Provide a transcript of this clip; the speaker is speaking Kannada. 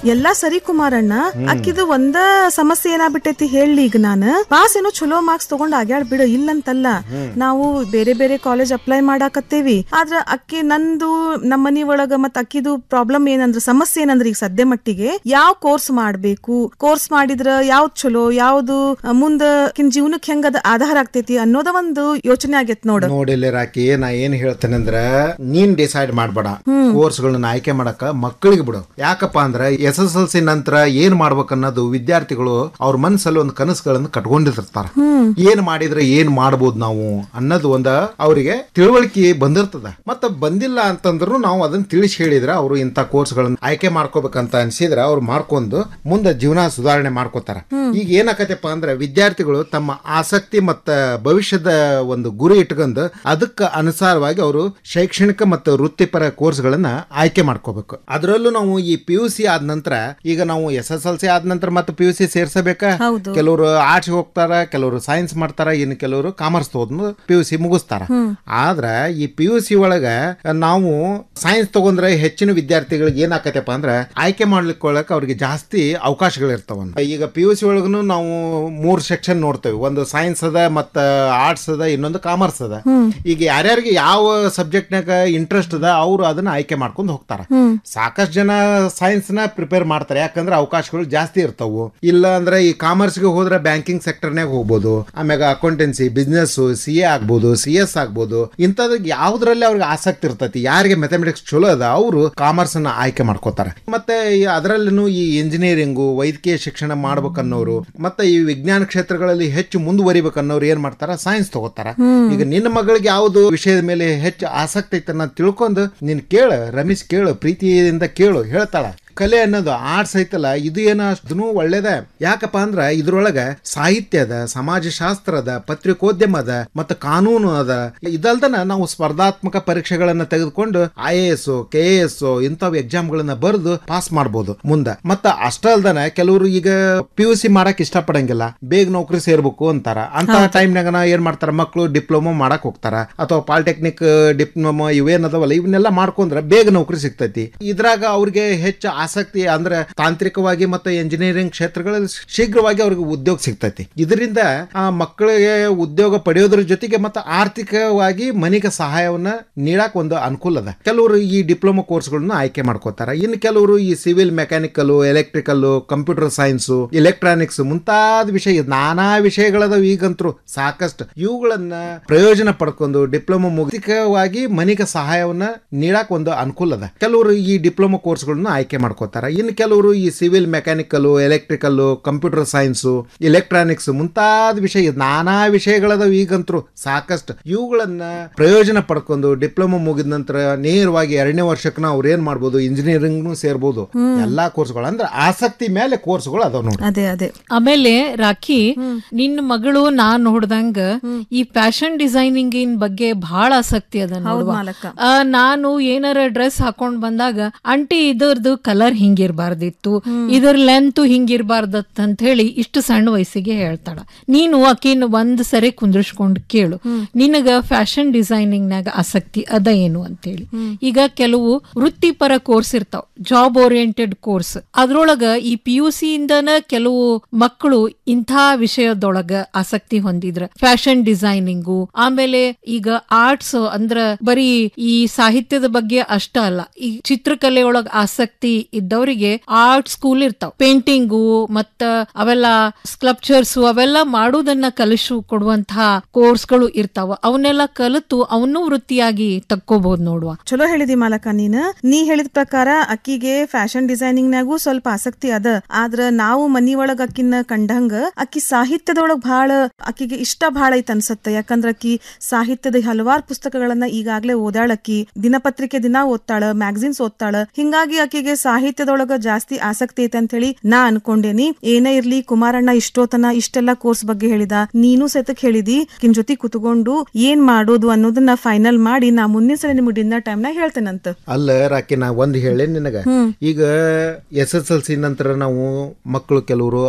ಎಲ್ಲಾ ಸರಿ ಕುಮಾರಣ್ಣ ಅಕ್ಕಿದು ಒಂದ ಸಮಸ್ಯೆ ಏನಾಗ್ಬಿಟ್ಟೈತಿ ಹೇಳಿ ಈಗ ನಾನು ಪಾಸ್ ಏನೋ ಚಲೋ ಮಾರ್ಕ್ಸ್ ತಗೊಂಡ್ ಆಗ್ಯಾಡ್ ಬಿಡು ಇಲ್ಲಂತಲ್ಲ ನಾವು ಬೇರೆ ಬೇರೆ ಕಾಲೇಜ್ ಅಪ್ಲೈ ಮಾಡಾಕತ್ತೇವಿ ಆದ್ರ ಅಕ್ಕಿ ನಂದು ನಮ್ಮ ಮನಿ ಒಳಗ ಮತ್ ಅಕ್ಕಿದು ಪ್ರಾಬ್ಲಮ್ ಏನಂದ್ರ ಸಮಸ್ಯೆ ಏನಂದ್ರ ಈಗ ಸದ್ಯ ಮಟ್ಟಿಗೆ ಯಾವ ಕೋರ್ಸ್ ಮಾಡ್ಬೇಕು ಕೋರ್ಸ್ ಮಾಡಿದ್ರ ಯಾವ್ದ್ ಚಲೋ ಯಾವ್ದು ಆ, ಮುಂದ ಆಕಿನ್ ಜೀವನಕ್ಕೆ ಹೆಂಗದ ಆಧಾರ ಆಗ್ತೈತಿ ಅನ್ನೋದ ಒಂದು ಯೋಚನೆ ಆಗೈತ್ ನೋಡು ನೋಡಿಲ್ಲ ರಾಕಿ ನಾ ಏನ್ ಹೇಳ್ತೇನೆ ಅಂದ್ರ ನೀನ್ ಡಿಸೈಡ್ ಮಾಡ್ಬೇಡ ಕೋರ್ಸ್ ಗಳನ್ನ ಆಯ್ಕೆ ಮಾಡಕ ಮಕ್ಕಳಿಗೆ ಬಿಡು ಯಾಕಪ್ಪ ಅಂದ್ರ ಎಸ್ ಎಸ್ ಎಲ್ ಸಿ ನಂತರ ಏನ್ ಮಾಡ್ಬೇಕು ಅನ್ನೋದು ವಿದ್ಯಾರ್ಥಿಗಳು ಅವ್ರ ಮನಸ್ಸಲ್ಲಿ ಒಂದು ಕನಸುಗಳನ್ನ ಕಟ್ಕೊಂಡಿರ್ತಾರ ಏನ್ ಮಾಡಿದ್ರೆ ಏನ್ ಮಾಡ್ಬೋದು ನಾವು ಅನ್ನೋದು ಒಂದ ಅವರಿಗೆ ತಿಳುವಳಿಕೆ ಬಂದಿರ್ತದ ಮತ್ತ ಬಂದಿಲ್ಲ ಅಂತಂದ್ರು ನಾವು ಅದನ್ನ ತಿಳಿಸಿ ಹೇಳಿದ್ರೆ ಅವರು ಇಂಥ ಕೋರ್ಸ್ಗಳನ್ನ ಆಯ್ಕೆ ಮಾಡ್ಕೋಬೇಕಂತ ಅನ್ಸಿದ್ರೆ ಅವ್ರು ಮಾಡ್ಕೊಂಡು ಮುಂದೆ ಜೀವನ ಸುಧಾರಣೆ ಮಾಡ್ಕೋತಾರ ಈಗ ಏನಾಕತ್ತಪ್ಪ ಅಂದ್ರೆ ವಿದ್ಯಾರ್ಥಿಗಳು ತಮ್ಮ ಆಸಕ್ತಿ ಮತ್ತ ಭವಿಷ್ಯದ ಒಂದು ಗುರಿ ಇಟ್ಕೊಂಡು ಅದಕ್ಕೆ ಅನುಸಾರವಾಗಿ ಅವರು ಶೈಕ್ಷಣಿಕ ಮತ್ತು ವೃತ್ತಿಪರ ಕೋರ್ಸ್ಗಳನ್ನ ಆಯ್ಕೆ ಮಾಡ್ಕೋಬೇಕು ಅದರಲ್ಲೂ ನಾವು ಈ ಪಿ ಯು ಸಿ ಆದ ನಂತರ ಈಗ ನಾವು ಎಸ್ ಎಸ್ ಎಲ್ ಸಿ ಆದ ನಂತರ ಮತ್ತೆ ಪಿ ಯು ಸಿ ಸೇರ್ಸಬೇಕಾ ಹೌದು. ಕೆಲವರು ಆರ್ಟ್ಸ್ ಹೋಗ್ತಾರ ಕೆಲವರು ಸೈನ್ಸ್ ಮಾಡ್ತಾರ ಇನ್ನು ಕೆಲವರು ಕಾಮರ್ಸ್ ತಗೊಂಡು ಪಿ ಯು ಸಿ ಮುಗಿಸ್ತಾರ ಆದ್ರ ಈ ಪಿ ಯು ಸಿ ಒಳಗ ನಾವು ಸೈನ್ಸ್ ತಗೊಂಡ್ರೆ ಹೆಚ್ಚಿನ ವಿದ್ಯಾರ್ಥಿಗಳಿಗೆ ಏನಾಕತ್ತಪ್ಪ ಅಂದ್ರೆ ಆಯ್ಕೆ ಮಾಡ್ಲಿಕ್ಕೆ ಅವ್ರಿಗೆ ಜಾಸ್ತಿ ಅವಕಾಶಗಳಿರ್ತಾವ ಈಗ ಪಿ ಯು ಸಿ ಒಳಗನು ನಾವು ಮೂರ್ ಸೆಕ್ಷನ್ ನೋಡ್ತೇವೆ ಒಂದು ಸೈನ್ಸ್ ಅದ ಮತ್ತ ಆರ್ಟ್ಸ್ ಅದ ಇನ್ನೊಂದು ಕಾಮರ್ಸ್ ಅದ ಈಗ ಯಾರ್ಯಾರಿಗೆ ಯಾವ ಸಬ್ಜೆಕ್ಟ್ನಾಗ ಇಂಟ್ರೆಸ್ಟ್ ಅದ ಅವರು ಅದನ್ನ ಆಯ್ಕೆ ಮಾಡ್ಕೊಂಡು ಹೋಗ್ತಾರ ಸಾಕಷ್ಟು ಜನ ಸೈನ್ಸ್ ನ ಪ್ರಿಪೇರ್ ಮಾಡ್ತಾರೆ ಯಾಕಂದ್ರೆ ಅವಕಾಶಗಳು ಜಾಸ್ತಿ ಇರ್ತಾವು ಇಲ್ಲ ಅಂದ್ರೆ ಈ ಕಾಮರ್ಸ್ಗೆ ಹೋದ್ರೆ ಬ್ಯಾಂಕಿಂಗ್ ಸೆಕ್ಟರ್ನಾಗ ಹೋಗ್ಬೋದು ಆಮ್ಯಾಗ ಅಕೌಂಟೆನ್ಸಿ ಬಿಸ್ನೆಸ್ ಸಿ ಎ ಆಗ್ಬೋದು ಸಿ ಎಸ್ ಆಗ್ಬೋದು ಇಂಥದ್ದು ಯಾವ್ದ್ರಲ್ಲಿ ಅವ್ರಿಗೆ ಆಸಕ್ತಿ ಇರ್ತೈತಿ ಯಾರಿಗೆ ಮೆಥಮೆಟಿಕ್ಸ್ ಚಲೋ ಅದ ಅವರು ಕಾಮರ್ಸ್ ಅನ್ನ ಆಯ್ಕೆ ಮಾಡ್ಕೋತಾರೆ ಮತ್ತೆ ಅದರಲ್ಲೂ ಈ ಇಂಜಿನಿಯರಿಂಗು ವೈದ್ಯಕೀಯ ಶಿಕ್ಷಣ ಮಾಡ್ಬೇಕನ್ನೋರು ಮತ್ತೆ ಈ ವಿಜ್ಞಾನ ಕ್ಷೇತ್ರಗಳಲ್ಲಿ ಹೆಚ್ಚು ಮುಂದುವರಿಬೇಕನ್ನೋರು ಏನ್ ಮಾಡ್ತಾರ ಸೈನ್ಸ್ ತಗೋತಾರ ಈಗ ನಿನ್ನ ಮಗಳಿಗೆ ಯಾವ್ದು ವಿಷಯದ ಮೇಲೆ ಹೆಚ್ಚು ಆಸಕ್ತಿ ಐತೆ ಅನ್ನೋದು ತಿಳ್ಕೊಂಡು ನೀನ್ ಕೇಳ ರಮೇಶ್ ಕೇಳು ಪ್ರೀತಿಯಿಂದ ಕೇಳು ಹೇಳ್ತಾಳ ಕಲೆ ಅನ್ನೋದು ಆರ್ಟ್ಸ್ ಐತಲ್ಲ ಇದು ಏನೋ ಅಷ್ಟು ಒಳ್ಳೇದ ಯಾಕಪ್ಪ ಅಂದ್ರ ಇದ್ರೊಳಗ ಸಾಹಿತ್ಯ ಅದ ಸಮಾಜಶಾಸ್ತ್ರ ಅದ ಪತ್ರಿಕೋದ್ಯಮ ಅದ ಮತ್ತು ಕಾನೂನು ಅದ ಇದಲ್ದನ ನಾವು ಸ್ಪರ್ಧಾತ್ಮಕ ಪರೀಕ್ಷೆಗಳನ್ನ ತೆಗೆದುಕೊಂಡು I A S K A S ಇಂಥವ್ ಎಕ್ಸಾಮ್ಗಳನ್ನ ಬರೆದು ಪಾಸ್ ಮಾಡ್ಬೋದು ಮುಂದ ಮತ್ತ ಅಷ್ಟ ಅಲ್ದನ ಕೆಲವರು ಈಗ ಪಿ ಯು ಸಿ ಮಾಡಕ್ ಇಷ್ಟಪಡಂಗಿಲ್ಲ ಬೇಗ ನೌಕರಿ ಸೇರ್ಬೇಕು ಅಂತಾರ ಅಂತ ಟೈಮ್ನಾಗ ಏನ್ ಮಾಡ್ತಾರ ಮಕ್ಕಳು ಡಿಪ್ಲೊಮಾ ಮಾಡಕ್ ಹೋಗ್ತಾರ ಅಥವಾ ಪಾಲಿಟೆಕ್ನಿಕ್ ಡಿಪ್ಲೊಮಾ ಇವೇನದವಲ್ಲ ಇವನ್ನೆಲ್ಲ ಮಾಡ್ಕೊಂಡ್ರೆ ಬೇಗ ನೌಕರಿ ಸಿಗ್ತೈತಿ ಇದ್ರಾಗ ಅವ್ರಿಗೆ ಹೆಚ್ಚು ಆಸಕ್ತಿ ಅಂದ್ರೆ ತಾಂತ್ರಿಕವಾಗಿ ಮತ್ತು ಎಂಜಿನಿಯರಿಂಗ್ ಕ್ಷೇತ್ರಗಳಲ್ಲಿ ಶೀಘ್ರವಾಗಿ ಅವ್ರಿಗೆ ಉದ್ಯೋಗ ಸಿಗ್ತೈತಿ ಇದರಿಂದ ಆ ಮಕ್ಕಳಿಗೆ ಉದ್ಯೋಗ ಪಡೆಯೋದ್ರ ಜೊತೆಗೆ ಮತ್ತು ಆರ್ಥಿಕವಾಗಿ ಮನೆಗೆ ಸಹಾಯವನ್ನ ನೀಡಕ್ ಒಂದು ಅನುಕೂಲ ಅದ ಕೆಲವರು ಈ ಡಿಪ್ಲೊಮಾ ಕೋರ್ಸ್ಗಳನ್ನ ಆಯ್ಕೆ ಮಾಡ್ಕೋತಾರ ಇನ್ನು ಕೆಲವರು ಈ civil mechanical electrical computer science electronics ಮುಂತಾದ ವಿಷಯ ನಾನಾ ವಿಷಯಗಳದಾವ ಈಗಂತರೂ ಸಾಕಷ್ಟು ಇವುಗಳನ್ನ ಪ್ರಯೋಜನ ಪಡ್ಕೊಂಡು ಡಿಪ್ಲೊಮಾ ಮುಗಿಕವಾಗಿ ಮನೆಗೆ ಸಹಾಯವನ್ನ ನೀಡಕ್ ಒಂದು ಅನುಕೂಲ ಅದ ಕೆಲವರು ಈ ಡಿಪ್ಲೊಮಾ ಕೋರ್ಸ್ಗಳನ್ನ ಆಯ್ಕೆ ಮಾಡ್ಕೋತಾರ ಇನ್ನು ಕೆಲವರು ಈ civil mechanical electrical computer science electronics ಮುಂತಾದ ವಿಷಯ ನಾನಾ ವಿಷಯಗಳದಾವ ಈಗಂತರೂ ಸಾಕಷ್ಟು ಇವುಗಳನ್ನ ಪ್ರಯೋಜನ ಪಡ್ಕೊಂಡು ಡಿಪ್ಲೊಮಾ ಮುಗಿದ ನಂತರ ನೇರವಾಗಿ ಎರಡನೇ ವರ್ಷಕ್ಕೆ ನಾವು ಅವ್ರು ಏನ್ ಮಾಡ್ಬೋದು ಇಂಜಿನಿಯರಿಂಗ್ ಸೇರ್ಬೋದು ಎಲ್ಲಾ ಕೋರ್ಸ್ಗಳು ಅಂದ್ರೆ ಆಸಕ್ತಿ ಮೇಲೆ ಕೋರ್ಸ್ಗಳು ಅದಾವ ನೋಡಿ ಅದೇ ಅದೇ ಆಮೇಲೆ ರಾಖಿ ನಿನ್ನ ಮಗಳು ನಾನ್ ನೋಡ್ದಂಗ ಈ ಫ್ಯಾಷನ್ ಡಿಸೈನಿಂಗ್ ಬಗ್ಗೆ ಬಹಳ ಆಸಕ್ತಿ ಅದ ನೋಡುವ ಮಾಲಕ. ಆ, ನಾನು ಏನಾರ ಡ್ರೆಸ್ ಹಾಕೊಂಡ್ ಬಂದಾಗ ಅಂಟಿ ಇದರದ್ದು ಕಲರ್ ಹಿಂಗಿರ್ಬಾರ್ದಿತ್ತು ಇದರ ಲೆಂತ್ ಹಿಂಗಿರ್ಬಾರ್ದತ್ ಅಂತ ಹೇಳಿ ಇಷ್ಟು ಸಣ್ಣ ವಯಸ್ಸಿಗೆ ಹೇಳ್ತಾಳ ನೀನು ಆಕಿನ ಒಂದ್ ಸರಿ ಕುಂದ್ರಿಸ್ಕೊಂಡ್ ಕೇಳು ನಿನಗ ಫ್ಯಾಷನ್ ಡಿಸೈನಿಂಗ್ ನಾಗ ಆಸಕ್ತಿ ಅದ ಏನು ಅಂತೇಳಿ ಈಗ ಕೆಲವು ವೃತ್ತಿಪರ ಕೋರ್ಸ್ ಇರ್ತಾವ ಜಾಬ್ ಓರಿಯೆಂಟೆಡ್ ಕೋರ್ಸ್ ಅದ್ರೊಳಗ ಈ ಪಿ ಯು ಸಿ ಇಂದನ ಕೆಲವು ಮಕ್ಕಳು ಇಂಥ ವಿಷಯದೊಳಗ ಆಸಕ್ತಿ ಹೊಂದಿದ್ರ ಫ್ಯಾಷನ್ ಡಿಸೈನಿಂಗು ಆಮೇಲೆ ಈಗ ಆರ್ಟ್ಸ್ ಅಂದ್ರ ಬರೀ ಈ ಸಾಹಿತ್ಯದ ಬಗ್ಗೆ ಅಷ್ಟ ಅಲ್ಲ ಈ ಚಿತ್ರಕಲೆ ಒಳಗ ಆಸಕ್ತಿ ಇದ್ದವರಿಗೆ ಆರ್ಟ್ ಸ್ಕೂಲ್ ಇರ್ತಾವ ಪೇಂಟಿಂಗು ಮತ್ತ ಅವೆಲ್ಲ ಸ್ಕಲ್ಪ್ಚರ್ಸ್ ಅವೆಲ್ಲ ಮಾಡುವುದನ್ನ ಕಲಿಸು ಕೊಡುವಂತಹ ಕೋರ್ಸ್ಗಳು ಇರ್ತಾವ ಅವನ್ನೆಲ್ಲ ಕಲಿತು ಅವನ್ನೂ ವೃತ್ತಿಯಾಗಿ ತಕ್ಕೋಬಹುದು ನೋಡುವ ಚಲೋ ಹೇಳಿದಿ ಮಾಲಕ ನೀನ್ ನೀ ಹೇಳಿದ ಪ್ರಕಾರ ಅಕ್ಕಿಗೆ ಫ್ಯಾಷನ್ ಡಿಸೈನಿಂಗ್ ನಾಗೂ ಸ್ವಲ್ಪ ಆಸಕ್ತಿ ಅದ ಆದ್ರ ನಾವು ಮನಿ ಒಳಗ ಅಕ್ಕಿನ ಕಂಡಂಗ ಅಕ್ಕಿ ಸಾಹಿತ್ಯದೊಳಗ್ ಬಹಳ ಅಕ್ಕಿಗೆ ಇಷ್ಟ ಬಹಳ ಐತ್ ಅನ್ಸತ್ತ ಯಾಕಂದ್ರ ಅಕ್ಕಿ ಸಾಹಿತ್ಯದ ಹಲವಾರು ಪುಸ್ತಕಗಳನ್ನ ಈಗಾಗ್ಲೇ ಓದಾಳಕ್ಕಿ ದಿನಪತ್ರಿಕೆ ದಿನ ಓದ್ತಾಳ ಮ್ಯಾಗಝಿನ್ಸ್ ಓದ್ತಾಳ ಹಿಂಗಾಗಿ ಆಕಿಗೆ ಸಾಹಿತ್ಯದೊಳಗ ಜಾಸ್ತಿ ಆಸಕ್ತಿ ಐತೆ ಅಂತ ಹೇಳಿ ನಾ ಅನ್ಕೊಂಡೇನಿ ಏನೇ ಇರ್ಲಿ ಕುಮಾರಣ್ಣ ಇಷ್ಟೋತನ ಇಷ್ಟೆಲ್ಲಾ ಕೋರ್ಸ್ ಬಗ್ಗೆ ಹೇಳಿದ ನೀನು ಸತಕ್ ಹೇಳಿದಿ ಕಿನ್ ಜೊತೆ ಕುತ್ಕೊಂಡು ಏನ್ ಮಾಡೋದು ಅನ್ನೋದನ್ನ ಫೈನಲ್ ಮಾಡಿ ನಾ ಮುಂದಿನ ಸಲ ನಿಮ್ಗೆ ಡಿನ್ನರ್ ಟೈಮ್ ನಾಗ ಹೇಳ್ತೇನಂತ ಅಲ್ಲ ರಾಕಿ ನಾ ಒಂದ್ ಹೇಳಿ ನಿನಗ ಈಗ ಎಸ್ ಎಸ್ ಎಲ್ ಸಿ ನಂತರ ನಾವು ಮಕ್ಕಳು ಕೆಲವರು